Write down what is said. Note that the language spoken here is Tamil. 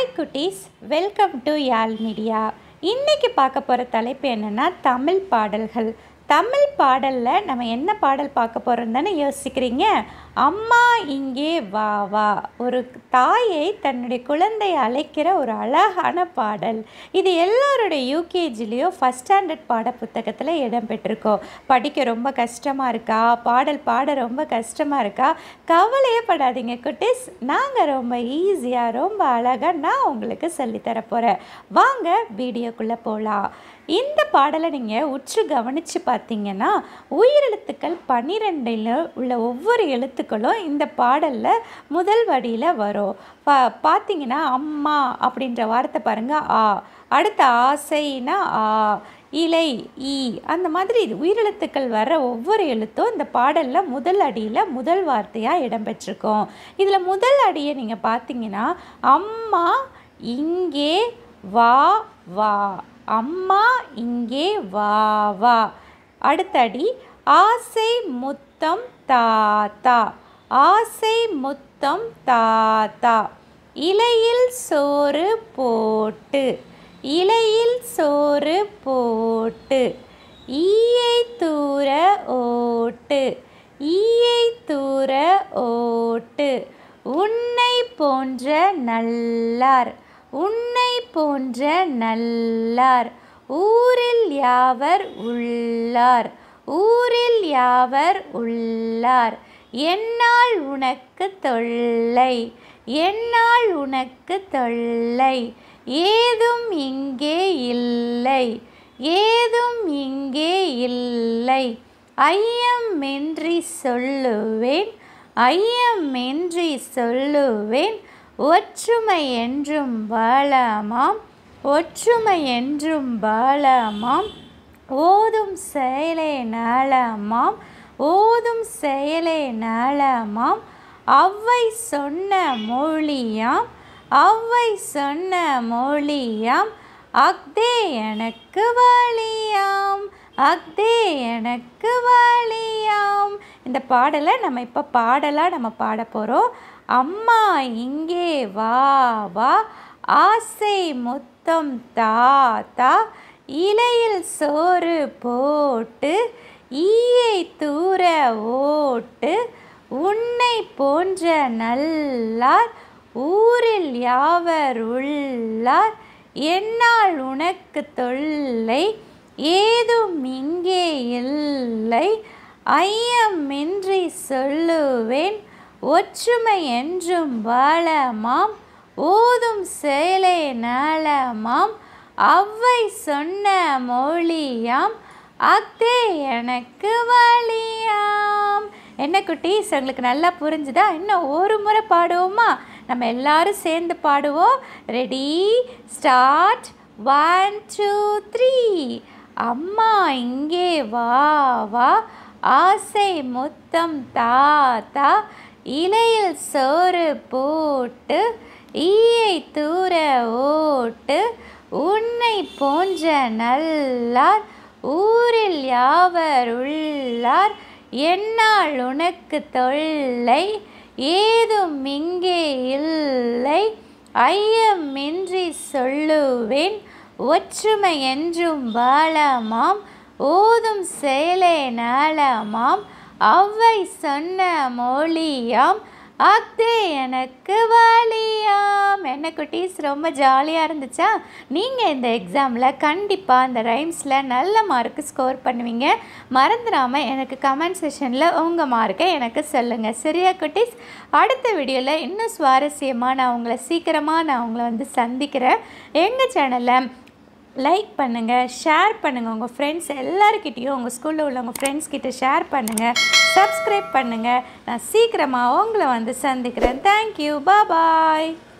ஹாய் குட்டீஸ் வெல்கம் டு யாழ் மீடியா இன்னைக்கு பார்க்க போகிற தலைப்பு என்னென்னா தமிழ் பாடல்கள் தமிழ் பாடலில் நம்ம என்ன பாடல் பார்க்க போகிறோம் தானே யோசிக்கிறீங்க அம்மா இங்கே வா வா ஒரு தாயை தன்னுடைய குழந்தையை அழைக்கிற ஒரு அழகான பாடல் இது எல்லாருடைய யூகேஜிலேயும் ஃபஸ்ட் ஸ்டாண்டர்ட் பாட புத்தகத்தில் இடம்பெற்றிருக்கோம் படிக்க ரொம்ப கஷ்டமாக இருக்கா பாடல் பாட ரொம்ப கஷ்டமாக இருக்கா கவலையே படாதீங்க குட்டீஸ் நாங்கள் ரொம்ப ஈஸியாக ரொம்ப அழகாக நான் உங்களுக்கு சொல்லித்தர போகிறேன் வாங்க வீடியோக்குள்ளே போகலாம் இந்த பாடலை நீங்கள் உற்று கவனித்து பார்த்தீங்கன்னா உயிரெழுத்துக்கள் பன்னிரெண்டில் உள்ள ஒவ்வொரு எழுத்துக்களும் இந்த பாடலில் முதல் வடியில் வரும் பா பார்த்தீங்கன்னா அம்மா அப்படின்ற வார்த்தை பாருங்கள் ஆ அடுத்த ஆசைனா ஆ இலை ஈ அந்த மாதிரி இது உயிரெழுத்துக்கள் வர்ற ஒவ்வொரு எழுத்தும் இந்த பாடலில் முதல் அடியில் முதல் வார்த்தையாக இடம்பெற்றிருக்கும் இதில் முதல் அடியை நீங்கள் பார்த்தீங்கன்னா அம்மா இங்கே வா வா அம்மா இங்கே வா வா அடுத்தடி ஆசை முத்தம் தாத்தா ஆசை முத்தம் தாத்தா இலையில் சோறு போட்டு இலையில் சோறு போட்டு ஈயை தூர ஓட்டு ஈயை தூர ஓட்டு உன்னை போன்ற நல்லார் உன்னை போன்ற நல்லார் ஊரில் யாவர் உள்ளார் ஊரில் யாவர் உள்ளார் என்னால் உனக்கு தொல்லை என்னால் உனக்கு தொல்லை ஏதும் இங்கே இல்லை ஏதும் இங்கே இல்லை ஐயமின்றி சொல்லுவேன் ஐயமின்றி சொல்லுவேன் ஒற்றுமை என்றும் பாலமாம் ஒற்றுமை என்றும் பாலமாம் ஓதும் செயலே நலமாம் ஓதும் செயலே நலமாம் அவ்வை சொன்ன மொழியாம் அவ்வை சொன்ன மொழியாம் அக்தே எனக்கு வழியாம் அக்தே எனக்கு வழியாம் இந்த பாடலை நம்ம இப்போ பாடலாக நம்ம பாட போகிறோம் அம்மா இங்கே வா வா ஆசை முத்தம் தாத்தா இலையில் சோறு போட்டு ஈயை தூர ஓட்டு உன்னை போன்ற நல்லார் ஊரில் யாவர் உள்ளார் என்னால் உனக்கு தொல்லை ஏதும் இங்கே இல்லை ஐயமின்றி சொல்லுவேன் ஒற்றுமை என்றும் பாலமாம் ஓதும் செயலே நலமாம் அவ்வை சொன்ன மொழியாம் அக்தே எனக்கு வழியாம் என்ன குட்டீஸ் உங்களுக்கு நல்லா புரிஞ்சுதா இன்னும் ஒரு முறை பாடுவோமா நம்ம எல்லாரும் சேர்ந்து பாடுவோம் ready start one two three அம்மா இங்கே வா வா ஆசை முத்தம் தாத்தா இலையில் சோறு போட்டு ஈயை தூர ஓட்டு உன்னை போன்ற நல்லார் ஊரில் யாவர் உள்ளார் என்னால் உனக்கு தொல்லை ஏதும் இங்கே இல்லை ஐயமின்றி சொல்லுவேன் ஒற்றுமை என்றும் பாலமாம் ஓதும் செயலே நலமாம் அவ்வை சொன்ன மொழியாம் அக்தே எனக்கு வழியாம் என்ன குட்டீஸ் ரொம்ப ஜாலியாக இருந்துச்சா நீங்கள் இந்த எக்ஸாமில் கண்டிப்பாக இந்த ரைம்ஸில் நல்ல மார்க்கு ஸ்கோர் பண்ணுவீங்க மறந்துடாமல் எனக்கு கமெண்ட் செஷனில் உங்கள் மார்க்கை எனக்கு சொல்லுங்கள் சரியா குட்டீஸ் அடுத்த வீடியோவில் இன்னும் சுவாரஸ்யமாக நான் உங்களை சீக்கிரமாக நான் உங்களை வந்து சந்திக்கிறேன் எங்கள் சேனலில் லைக் பண்ணுங்கள் ஷேர் பண்ணுங்கள் உங்கள் ஃப்ரெண்ட்ஸ் எல்லாருக்கிட்டேயும் உங்கள் ஸ்கூலில் உள்ள உங்கள் ஃப்ரெண்ட்ஸ் கிட்ட ஷேர் பண்ணுங்கள் சப்ஸ்கிரைப் பண்ணுங்கள் நான் சீக்கிரமாக உங்களை வந்து சந்திக்கிறேன் தேங்க்யூ பாய்